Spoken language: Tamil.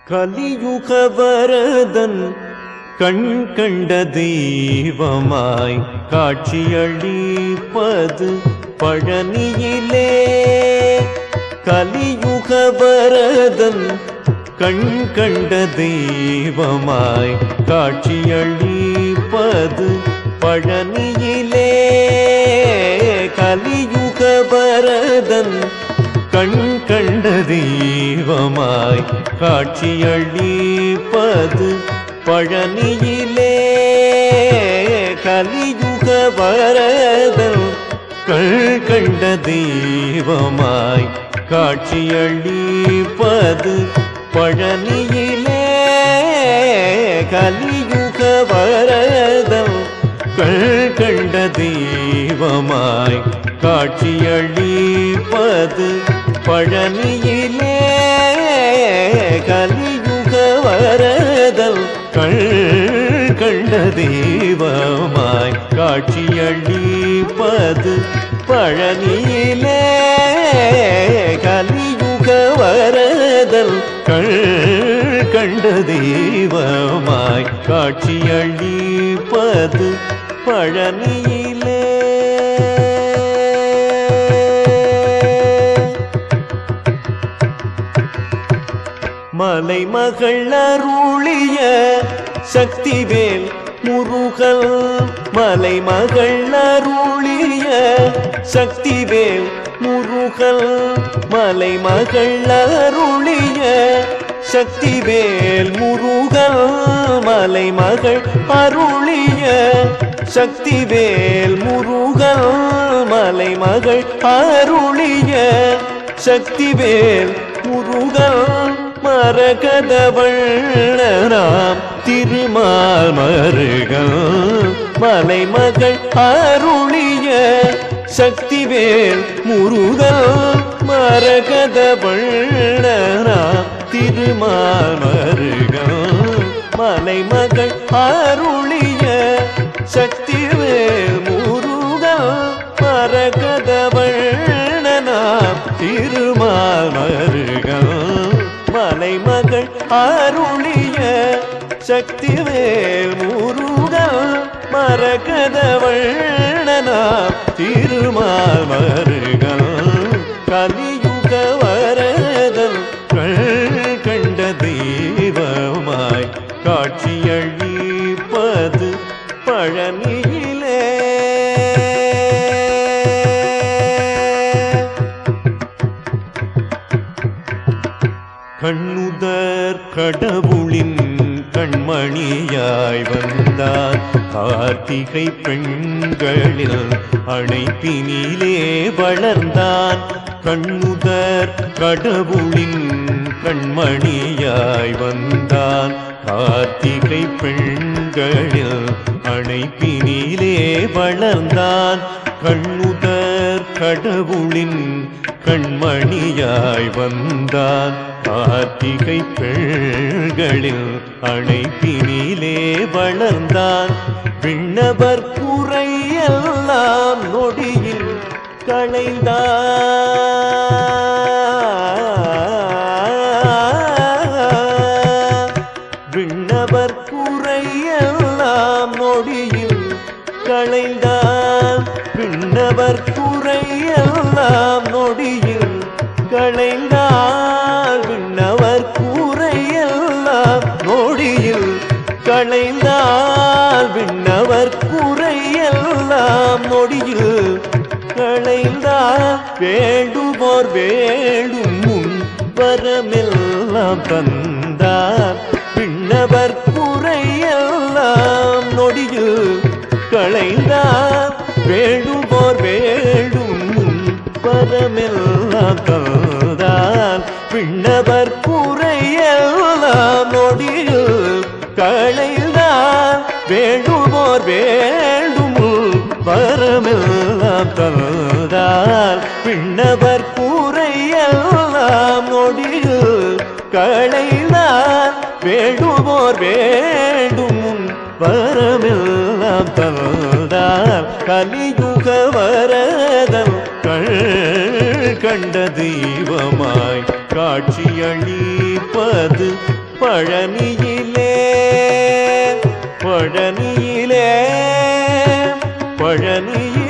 கலியுக வரதன் கண் கண்ட தெய்வமாய் காட்சியளிப்பது பழனியிலே கலியுக வரதன் கண் கண்ட தெய்வமாய் காட்சியளிப்பது பழனியிலே கலியுக வரதன் கண் கண்ட தெய்வமாய் காட்சியளிப்பது பழனியிலே கலியுக வரதன் கண் கண்ட தெய்வமாய் காட்சியளிப்பது பழனியிலே கலியுக வரதன் கண் கண்ட தெய்வமாய் காட்சியளிப்பது பழனியிலே கலியுக வரதல் கண் கண்ட தெய்வமாய் காட்சியளிப்பது பழனியிலே கலியுக வரதல் கண் கண்ட தெய்வமாய் காட்சியளிப்பது பழனியிலே மலைமகள் அருளிய சக்திவேல் முருகல் மலைமகள் அருளிய சக்திவேல் முருகல் மலைமகள் அருளிய சக்திவேல் முருகல் மலைமகள் அருளிய சக்திவேல் முருகல் மலைமகள் அருளிய சக்திவேல் முருகல் மரகதவண்ணராம் திருமால் மருகல் மலைமகள் அருளிய சக்திவேல் முருகல் மரகதவண்ணராம் திருமால் மருகல் மலைமகள் அருளிய சக்திவேல் முருகல் மரகதவண்ணனாம் திருமால் மருகல் மலைமகள் அருளிய சக்திவேல் முருகல் மரகதவண்ணனாம் திருமால் மருகல் கலியுக வரதல் கண் கண்ட தெய்வமாய் காட்சியளிப்பது பழனியிலே கண்ணுதர் கடவுளின் கண்மணியாய் வந்தான் கார்த்திகை பெண்களில் அணைப்பினிலே வளர்ந்தான் கண்ணுதர் கடவுளின் கண்மணியாய் வந்தான் கார்த்திகை பெண்களில் அணைப்பினிலே வளர்ந்தான் கண்ணுதர் கடவுளின் கண்மணியாய் வந்தான் கார்த்திகை பெண்களில் அணைப்பினிலே வளர்ந்தான் விண்ணவர் குறையெல்லாம் நொடியில் களைந்தான் விண்ணவர் குறையெல்லாம் நொடியில் களைந்தான் விண்ணவர் குறையெல்லாம் நொடியில் களைந்தால் விண்ணவர் கூரையெல்லாம் நொடியில் களைந்தால் விண்ணவர் கூரையெல்லாம் நொடியில் களைந்தால் வேண்டுமோர் வேண்டும் முன் வரமெல்லாம் தந்தார் விண்ணவர் கூரையெல்லாம் நொடியில் களைந்தார் வேண்டுமோர் வேண்டும் முன் பரமெல்லாம் தந்தால் விண்ணவர் கூரையெல்லாம் நொடியில் களைந்தால் வேண்டுமோர் வேண்டும் வரமெல்லாம் தந்தால் விண்ணவர் கூரையெல்லாம் நொடியில் களைந்தால் வேண்டுமோர் வேண்டும் வரமெல்லாம் தந்தால் கலியுக வரதம் கள் கண்ட தெய்வமாய் காட்சியளிப்பது பழனியிலே பழனியிலே பழனியிலே